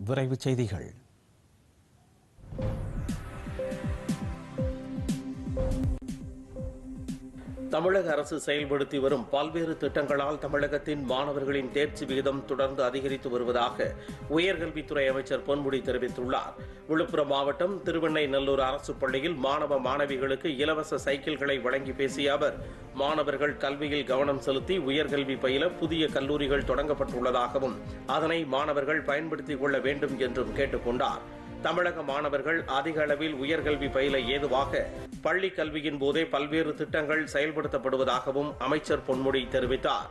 விரைவுச் செய்திகள் தமிழக அரசு செயல்படுத்தி வரும் பல்வேறு திட்டங்களால் தமிழகத்தின் மாணவர்களின் தேர்ச்சி விகிதம் தொடர்ந்து அதிகரித்து வருவதாக உயர்கல்வித்துறை அமைச்சர் பொன்முடி தெரிவித்துள்ளார் விழுப்புரம் மாவட்டம் திருவெண்ணைநல்லூர் அரசு பள்ளியில் மாணவ மாணவிகளுக்கு இலவச சைக்கிள்களை வழங்கி பேசிய அவர் மாணவர்கள் கல்வியில் கவனம் செலுத்தி உயர்கல்வி பயில புதிய கல்லூரிகள் தொடங்கப்பட்டுள்ளதாகவும் அதனை மாணவர்கள் பயன்படுத்திக் கொள்ள வேண்டும் என்றும் கேட்டுக் கொண்டார் தமிழக மாணவர்கள் அதிக அளவில் உயர்கல்வி பயில ஏதுவாக பள்ளி கல்வியின் போதே பல்வேறு திட்டங்கள் செயல்படுத்தப்படுவதாகவும் அமைச்சர் பொன்முடி தெரிவித்தார்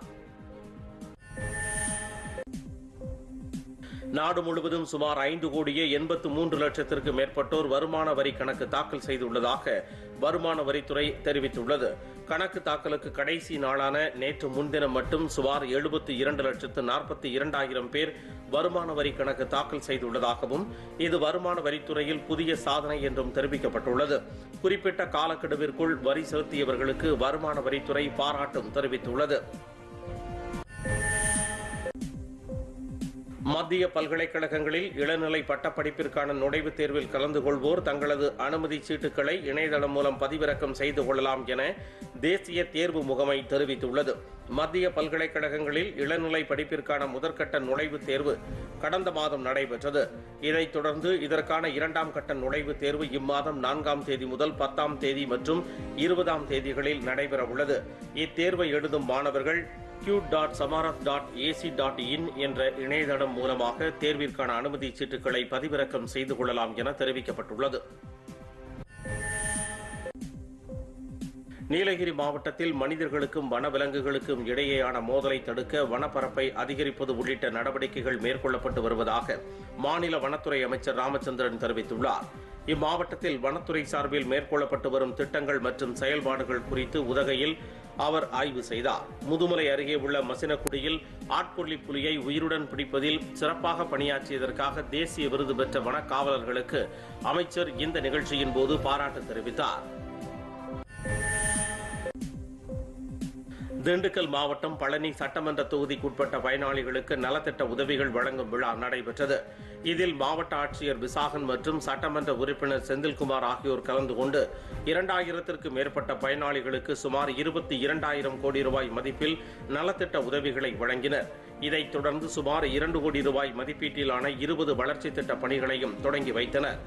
நாடு முழுவதும் சுமார் ஐந்து கோடியே எண்பத்து மூன்று லட்சத்திற்கு மேற்பட்டோர் வருமான வரி கணக்கு தாக்கல் செய்துள்ளதாக வருமான வரித்துறை தெரிவித்துள்ளது கணக்கு தாக்கலுக்கு கடைசி நாளான நேற்று முன்தினம் மட்டும் சுமார் எழுபத்தி இரண்டு லட்சத்து நாற்பத்தி இரண்டாயிரம் பேர் வருமான வரி கணக்கு தாக்கல் செய்துள்ளதாகவும் இது வருமான வரித்துறையில் புதிய சாதனை என்றும் தெரிவிக்கப்பட்டுள்ளது குறிப்பிட்ட காலக்கெடுவிற்குள் வரி செலுத்தியவர்களுக்கு வருமான வரித்துறை பாராட்டும் தெரிவித்துள்ளது மத்திய பல்கலைக்கழகங்களில் இளநிலை பட்டப்படிப்பிற்கான நுழைவுத் தேர்வில் கலந்து கொள்வோர் தங்களது அனுமதி சீட்டுகளை இணையதளம் மூலம் பதிவிறக்கம் செய்து கொள்ளலாம் என தேசிய தேர்வு முகமை தெரிவித்துள்ளது மத்திய பல்கலைக்கழகங்களில் இளநிலை படிப்பிற்கான முதற்கட்ட நுழைவுத் தேர்வு கடந்த மாதம் நடைபெற்றது இதைத் தொடர்ந்து இதற்கான இரண்டாம் கட்ட நுழைவுத் தேர்வு இம்மாதம் நான்காம் தேதி முதல் பத்தாம் தேதி மற்றும் இருபதாம் தேதிகளில் நடைபெறவுள்ளது இத்தேர்வை எழுதும் மாணவர்கள் Q dot Samarth dot AC dot in என்ற இணையதளம் மூலமாக தேர்விற்கான அனுமதி சீட்டுகளை பதிவிறக்கம் செய்து கொள்ளலாம் என தெரிவிக்கப்பட்டுள்ளது நீலகிரி மாவட்டத்தில் மனிதர்களுக்கும் வனவிலங்குகளுக்கும் இடையேயான மோதலை தடுக்க வனப்பரப்பை அதிகரிப்பது உள்ளிட்ட நடவடிக்கைகள் மேற்கொள்ளப்பட்டு வருவதாக மாநில வனத்துறை அமைச்சர் ராமச்சந்திரன் தெரிவித்துள்ளார் இம்மாவட்டத்தில் வனத்துறை சார்பில் மேற்கொள்ளப்பட்டு வரும் திட்டங்கள் மற்றும் செயல்பாடுகள் குறித்து உதகையில் அவர் ஆய்வு செய்தார் முதுமலை அருகே உள்ள மசினக்குடியில் ஆட்கொல்லி புலியை உயிருடன் பிடிப்பதில் சிறப்பாக பணியாற்றியதற்காக தேசிய விருது பெற்ற வனக்காவலர்களுக்கு அமைச்சர் இந்த நிகழ்ச்சியின் போது பாராட்டு தெரிவித்தார் திண்டுக்கல் மாவட்டம் பழனி சட்டமன்ற தொகுதிக்குட்பட்ட பயனாளிகளுக்கு நலத்திட்ட உதவிகள் வழங்கும் விழா நடைபெற்றது இதில் மாவட்ட ஆட்சியர் விசாகன் மற்றும் சட்டமன்ற உறுப்பினர் செந்தில்குமார் ஆகியோர் கலந்து கொண்டு இரண்டாயிரத்திற்கு மேற்பட்ட பயனாளிகளுக்கு சுமார் இருபத்தி இரண்டாயிரம் கோடி ரூபாய் மதிப்பில் நலத்திட்ட உதவிகளை வழங்கினர் இதைத் தொடர்ந்து சுமார் இரண்டு கோடி ரூபாய் மதிப்பீட்டிலான இருபது வளர்ச்சி திட்ட பணிகளையும் தொடங்கி வைத்தனர்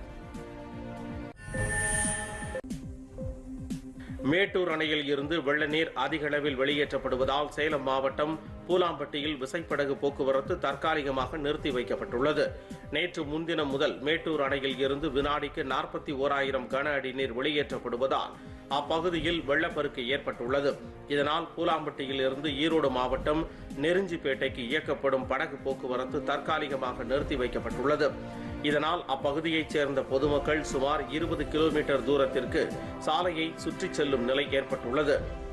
மேட்டூர் அணையில் இருந்து வெள்ள நீர் அதிக அளவில் வெளியேற்றப்படுவதால் சேலம் மாவட்டம் பூலாம்பட்டியில் விசைப்படகு போக்குவரத்து தற்காலிகமாக நிறுத்தி வைக்கப்பட்டுள்ளது நேற்று முன்தினம் முதல் மேட்டூர் அணையில் இருந்து வினாடிக்கு நாற்பத்தி ஓராயிரம் கன அடி நீர் வெளியேற்றப்படுவதால் அப்பகுதியில் வெள்ளப்பெருக்கு ஏற்பட்டுள்ளது இதனால் பூலாம்பட்டியில் இருந்து ஈரோடு மாவட்டம் நெருஞ்சிப்பேட்டைக்கு இயக்கப்படும் படகு போக்குவரத்து தற்காலிகமாக நிறுத்தி வைக்கப்பட்டுள்ளது இதனால் அப்பகுதியைச் சேர்ந்த பொதுமக்கள் சுமார் இருபது கிலோமீட்டர் தூரத்திற்கு சாலையை சுற்றிச் செல்லும் நிலை ஏற்பட்டுள்ளது